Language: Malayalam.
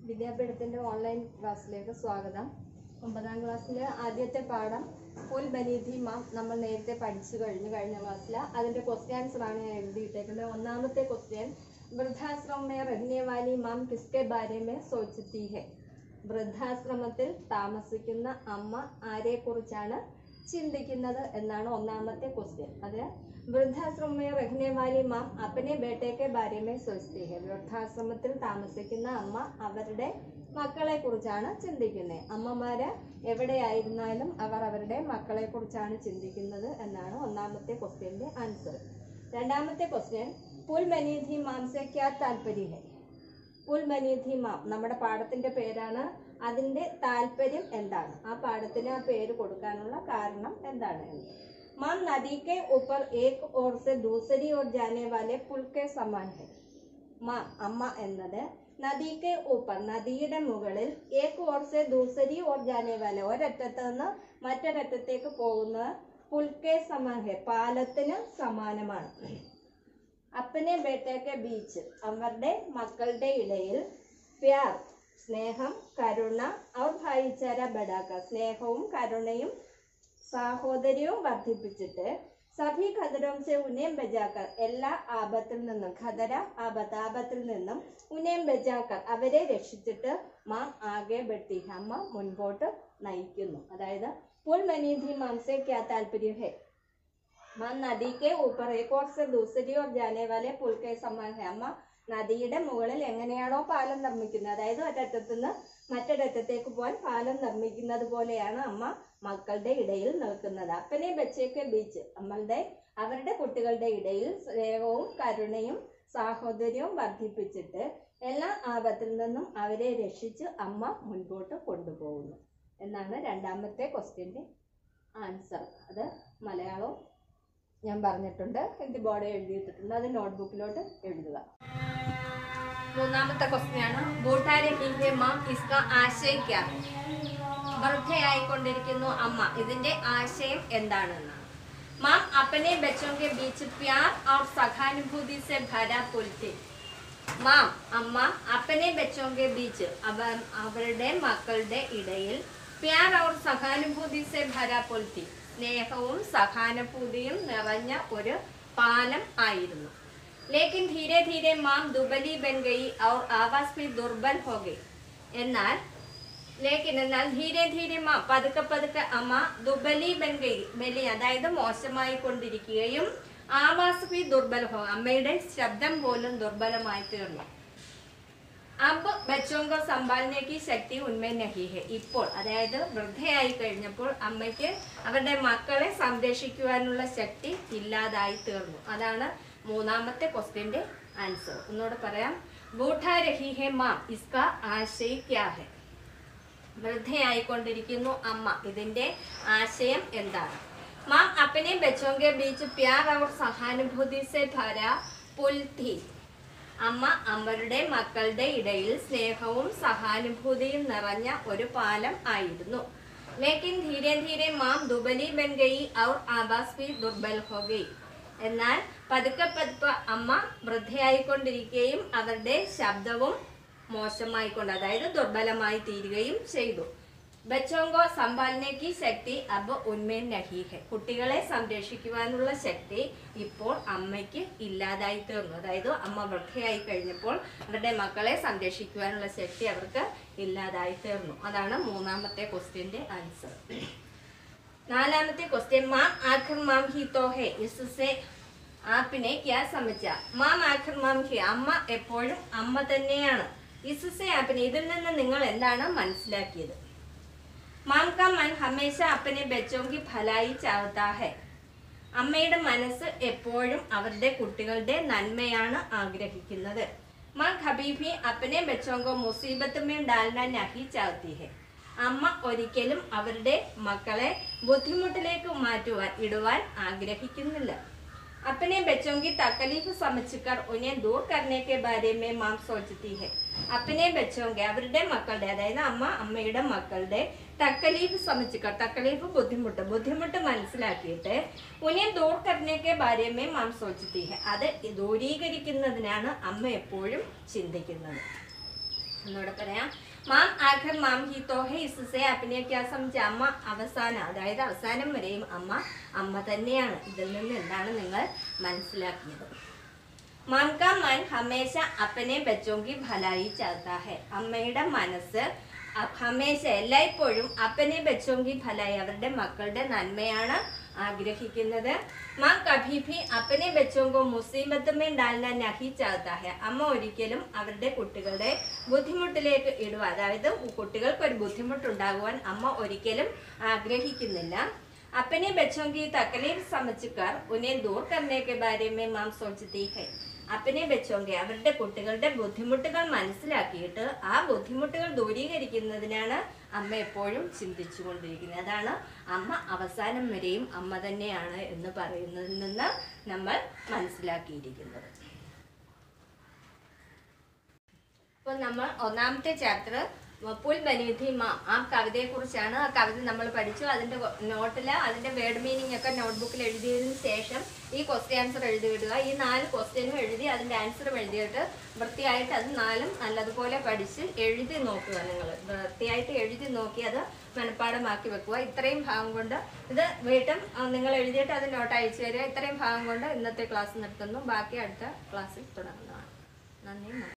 വിദ്യാപീഠത്തിന്റെ ഓൺലൈൻ ക്ലാസ്സിലേക്ക് സ്വാഗതം ഒമ്പതാം ക്ലാസ്സിലെ ആദ്യത്തെ പാഠം പുൽ ബനീധി മാം നമ്മൾ നേരത്തെ പഠിച്ചു കഴിഞ്ഞു കഴിഞ്ഞ ക്ലാസ്സിൽ അതിന്റെ ക്വസ്റ്റ്യൻ ആൻസർ ആണ് ഞാൻ എഴുതിയിട്ടേക്കുന്നത് ഒന്നാമത്തെ ക്വസ്റ്റ്യൻ വൃദ്ധാശ്രമ മേ റഹ്നെ വാലി മാം കിസ്കെ ബാരെ മേ സോച്ചത്തി ഹെ വൃദ്ധാശ്രമത്തിൽ താമസിക്കുന്ന അമ്മ ആരെക്കുറിച്ചാണ് ചിന്തിക്കുന്നത് എന്നാണ് ഒന്നാമത്തെ ക്വസ്റ്റ്യൻ അത് വൃദ്ധാശ്രമ മേ റഹ്നെ വാലി മാം അപ്പനെ ബേട്ടയ്ക്ക് ബാരെ മേ സോച്ചത്തി ഹെ വൃദ്ധാശ്രമത്തിൽ താമസിക്കുന്ന അമ്മ അവരുടെ മക്കളെ കുറിച്ചാണ് ചിന്തിക്കുന്നത് അമ്മമാര് എവിടെയായിരുന്നാലും അവർ അവരുടെ മക്കളെ കുറിച്ചാണ് ചിന്തിക്കുന്നത് എന്നാണ് ഒന്നാമത്തെ ക്വസ്റ്റ്യന്റെ ആൻസർ രണ്ടാമത്തെ ക്വസ്റ്റ്യൻ പുൽ മനീധി മാംസെ ക്യാ താല്പര്യം ഹെ പുൽ മനീധി മാം നമ്മുടെ പാഠത്തിന്റെ പേരാണ് അതിന്റെ താല്പര്യം എന്താണ് ആ പാഠത്തിന് ആ പേര് കൊടുക്കാനുള്ള കാരണം എന്താണ് എന്ന് മാം നദി കെ ऊपर एक ओर से दूसरी ओर जाने वाले पुल के समान है മാം അമ്മ എന്നത് നദിക്ക് ഊപ്പർ നദിയുടെ മുകളിൽ ഏക്ക് ഓർ സെ ദൂസരി ഓർ ജാനെ വാല ഒരറ്റത്ത് നിന്ന് മറ്റൊരറ്റത്തേക്ക് പോകുന്ന പുൽക്കെ സമാൻ ഹെ പാലത്തിന് സമാനമാണ് അപ്പനെ ബേട്ടയ്ക്ക് ബീച്ച് അവരുടെ മക്കളുടെ ഇടയിൽ പ്യാർ സ്നേഹം കരുണ അവർ ഭായിച്ചാര ബഡാക്ക സ്നേഹവും കരുണയും സാഹോദര്യവും വർദ്ധിപ്പിച്ചിട്ട് സഭി ഖദരോം സെ ഉനേം ബജാക്കർ എല്ലാ ആപത്തിൽ നിന്നും ഖദര ആപത്ത് ആപത്തിൽ നിന്നും ഉനേം ബജാക്കർ അവരെ രക്ഷിച്ചിട്ട് മാം ആകെ ബെട്ടി അമ്മ മുൻപോട്ട് നയിക്കുന്നു അതായത് പുൽ മനീധി മാംസെ ക്യാ താല്പര്യം ഹെ മാം നദി കെ ഊപ്പർ ഏക് ഓർ സെ ദൂസരി ഓർ ജാനെ വാലെ പുൽ കെ സമാൻ ഹെ അമ്മ നദിയുടെ മുകളിൽ എങ്ങനെയാണോ പാലം നിർമ്മിക്കുന്നത് അതായത് ഒരറ്റത്തു നിന്ന് മറ്റൊരറ്റത്തേക്ക് പോകാൻ പാലം നിർമ്മിക്കുന്നത് പോലെയാണ് അമ്മ മക്കളുടെ ഇടയിൽ നിൽക്കുന്നത് അപ്പനെ ബച്ചേക്ക് ബീച്ച് നമ്മളുടെ അവരുടെ കുട്ടികളുടെ ഇടയിൽ സ്നേഹവും കരുണയും സാഹോദര്യവും വർദ്ധിപ്പിച്ചിട്ട് എല്ലാ ആപത്തിൽ നിന്നും അവരെ രക്ഷിച്ച് അമ്മ മുൻപോട്ട് കൊണ്ടുപോകുന്നു എന്നാണ് രണ്ടാമത്തെ ക്വസ്റ്റ്യന്റെ ആൻസർ അത് മലയാളവും ഞാൻ പറഞ്ഞിട്ടുണ്ട് ഹിന്ദി ബോർഡ് എഴുതിയിട്ടുണ്ട് അത് നോട്ട്ബുക്കിലോട്ട് എഴുതുക മൂന്നാമത്തെ ക്വസ്റ്റ്യൻ ആണ് ബൂട്ടാരെ ഹിന്ദി മാം ഇസ്ക ആശയം ക്യാ ഹെ? വൃദ്ധയായിക്കൊണ്ടിരിക്കുന്നു അമ്മ ഇതിന്റെ ആശയം എന്താണെന്ന് മാം അപ്പനെ ബച്ചോं के बीच प्यार और सहानुभूति से भरा पुल थी മാം അമ്മ അപ്പനെ ബച്ചോं के बीच അവർ അവരുടെ മക്കളുടെ ഇടയിൽ പ്യാർ और സഹാനുഭൂതി से भरा पुल थी സ്നേഹവും സഹാനുഭൂതിയും നിറഞ്ഞ ഒരു പാലം ആയിരുന്നു ലേക്കിൻ ധീരെ ധീരെ മാം ദുബലി ബൻ ഗയി और आवाज भी दुर्बल हो गई എന്നാൽ ലേക്കിൻ എന്നാൽ ധീരെ ധീരെ മാ പതുക്കെ പതുക്കെ അമ്മ ദുബലി ബൻ ഗയി ബലി അതായത് മോശമായി കൊണ്ടിരിക്കുകയും ആവാസ് ബി ദുർബല ഹോ അമ്മയുടെ ശബ്ദം പോലും ദുർബലമായി തീർന്നു അബ് ബച്ചോങ്കോ സമ്പാലിനെ കി ശക്തി ഉന്മേ നഹി ഹെ ഇപ്പോൾ അതായത് വൃദ്ധയായി കഴിഞ്ഞപ്പോൾ അമ്മയ്ക്ക് അവരുടെ മക്കളെ സംരക്ഷിക്കുവാനുള്ള ശക്തി ഇല്ലാതായി തീർന്നു അതാണ് മൂന്നാമത്തെ ക്വസ്റ്റ്യന്റെ ആൻസർ ഒന്നുകൂടെ പറയാം ബൂഠ രഹി ഹെ മാം ഇസ്ക ആശയ് ക്യാ ഹെ വൃദ്ധയായിക്കൊണ്ടിരിക്കുന്നു അമ്മ ഇതിന്റെ ആശയം എന്താണ് മാം അപ്പനെ ബച്ചോങ്കെ ബീച്ച് പ്യാർ അവർ സഹാനുഭൂതി സെ ഭര പുൽ ഥി അമ്മ അവരുടെ മക്കളുടെ ഇടയിൽ സ്നേഹവും സഹാനുഭൂതിയും നിറഞ്ഞ ഒരു പാലം ആയിരുന്നു ലേക്കിൻ ധീരെ ധീരെ മാം ദുബലി ബൻ ഗയി ഔർ ആവാസ് ബി ദുർബൽ ഹോ ഗയി എന്നാൽ പതുക്കെ പതുക്കെ അമ്മ വൃദ്ധയായിക്കൊണ്ടിരിക്കുകയും അവരുടെ ശബ്ദവും മോശമായിക്കൊണ്ട് അതായത് ദുർബലമായി തീരുകയും ചെയ്തു ബച്ചോങ്കോ സമ്പാലിനേക്ക് ശക്തി അബ് ഉന്മേൻ നഹി ഹെ കുട്ടികളെ സംരക്ഷിക്കുവാനുള്ള ശക്തി ഇപ്പോൾ അമ്മയ്ക്ക് ഇല്ലാതായി തീർന്നു അതായത് അമ്മ വൃദ്ധയായി കഴിഞ്ഞപ്പോൾ അവരുടെ മക്കളെ സംരക്ഷിക്കുവാനുള്ള ശക്തി അവർക്ക് ഇല്ലാതായി തീർന്നു അതാണ് മൂന്നാമത്തെ ക്വസ്റ്റ്യന്റെ ആൻസർ നാലാമത്തെ ക്വസ്റ്റ്യൻ മാം ആഖിർ മാം ഹി തോ ഹെ ഇസ്സെ ആപ്പിനെ ക്യാ സമച്ച മാം ആഖിർ മാം ഹി അമ്മ എപ്പോഴും അമ്മ തന്നെയാണ് ഇസ്സെ ആപ്പിനെ ഇതിൽ നിന്ന് നിങ്ങൾ എന്താണ് മനസ്സിലാക്കിയത് മാം കാ മൻ ഹമേശ അപ്പനെ ബച്ചോങ്കി ഫലായി ചാവത്താ ഹെ അമ്മയുടെ മനസ്സ് എപ്പോഴും അവരുടെ കുട്ടികളുടെ നന്മയാണ് ആഗ്രഹിക്കുന്നത് മാ ഖബീബി അപ്പനെ ബച്ചോങ്കോ മുസീബത്ത് മേ ഡാൽന നഹി ചാവത്തി ഹെ അമ്മ ഒരിക്കലും അവരുടെ മക്കളെ ബുദ്ധിമുട്ടിലേക്ക് മാറ്റുവാൻ ഇടുവാൻ ആഗ്രഹിക്കുന്നില്ല अपने बच्चों की तकलीफ समझकर उन्हें दूर करने के बारे में മാം സോचती है अपने बच्चों के അവരുടെ മക്കളുടെ അതായത് അമ്മ അമ്മയുടെ മക്കളുടെ തക്കലീഫ് സമച്ചിക്കർ തക്കലീഫ് ബുദ്ധിമുട്ട് ബുദ്ധിമുട്ട് മനസ്സിലാക്കിയിട്ട് ഉനെ ദൂർ കർണേക്കെ ബാര്യമേ മാം സോച്ചത്തി ഹെ അത് ദൂരീകരിക്കുന്നതിനാണ് അമ്മ എപ്പോഴും ചിന്തിക്കുന്നത് ഒന്നുകൂടെ പറയാം മാം ആഖിർ മാം ഹി തോ ഹെ ഇസ്സെ അപ്പിനെ ക്യാ സംജ അമ്മ അവസാനം അതായത് അവസാനം വരെയും അമ്മ അമ്മ തന്നെയാണ് ഇതിൽ നിന്ന് എന്താണ് നിങ്ങൾ മനസ്സിലാക്കിയത് മാം കാ മൻ ഹമേശ അപ്പനെ ബച്ചോങ്കി ഭലായി ചാത്താ ഹെ അമ്മയുടെ മനസ്സ് അ- ഹമേശ എല്ലായ്പ്പോഴും അപ്പനെ ബച്ചോങ്കി ഭലായി അവരുടെ മക്കളുടെ നന്മയാണ് ആഗ്രഹിക്കുന്നത് മാം കഭി ഭി അപ്പനെ ബച്ചോങ്കോ മുസീബത്ത് മേ ഡാൽന നഹി ചാത്താ ഹെ അമ്മ ഒരിക്കലും അവരുടെ കുട്ടികളുടെ ബുദ്ധിമുട്ടിലേക്ക് ഇടുക അതായത് കുട്ടികൾക്ക് ഒരു ബുദ്ധിമുട്ടുണ്ടാകുവാൻ അമ്മ ഒരിക്കലും ആഗ്രഹിക്കുന്നില്ല अपने बच्चों की तकलीफ समझकर उन्हें दूर करने के बारे में മാം सोचती है അപ്പനെ ബച്ചോങ്കെ അവരുടെ കുട്ടികളുടെ ബുദ്ധിമുട്ടുകൾ മനസ്സിലാക്കിയിട്ട് ആ ബുദ്ധിമുട്ടുകൾ ദൂരീകരിക്കുന്നതിനാണ് അമ്മ എപ്പോഴും ചിന്തിച്ചു കൊണ്ടിരിക്കുന്നത് അതാണ് അമ്മ അവസാനം വരെയും അമ്മ തന്നെയാണ് എന്ന് പറയുന്നതിൽ നിന്ന് നമ്മൾ മനസ്സിലാക്കിയിരിക്കുന്നത് ഇപ്പൊ നമ്മൾ ഒന്നാമത്തെ ചാപ്റ്റർ പുൽ ബനീധി മാം ആ കവിതയെ കുറിച്ചാണ് ആ കവിത നമ്മൾ പഠിച്ചു അതിന്റെ നോട്ടില് അതിന്റെ വേർഡ് മീനിങ് ഒക്കെ നോട്ട്ബുക്കിൽ എഴുതിയതിനു ശേഷം ഈ ക്വസ്റ്റ്യൻ ആൻസർ എഴുതി വിടുക ഈ നാല് ക്വസ്റ്റ്യനും എഴുതി അതിന്റെ ആൻസറും എഴുതിയിട്ട് വൃത്തിയായിട്ട് അത് നാലും നല്ലതുപോലെ പഠിച്ച് എഴുതി നോക്കുക നിങ്ങൾ വൃത്തിയായിട്ട് എഴുതി നോക്കി അത് മനഃപ്പാടമാക്കി വെക്കുക ഇത്രയും ഭാഗം കൊണ്ട് ഇത് വീട്ടും ആ, നിങ്ങൾ എഴുതിയിട്ട് അത് നോട്ട് അയച്ചു തരിക ഇത്രയും ഭാഗം കൊണ്ട് ഇന്നത്തെ ക്ലാസ് നിർത്തുന്നു ബാക്കി അടുത്ത ക്ലാസ്സിൽ തുടങ്ങുന്നതാണ് നന്ദി നമസ്കാരം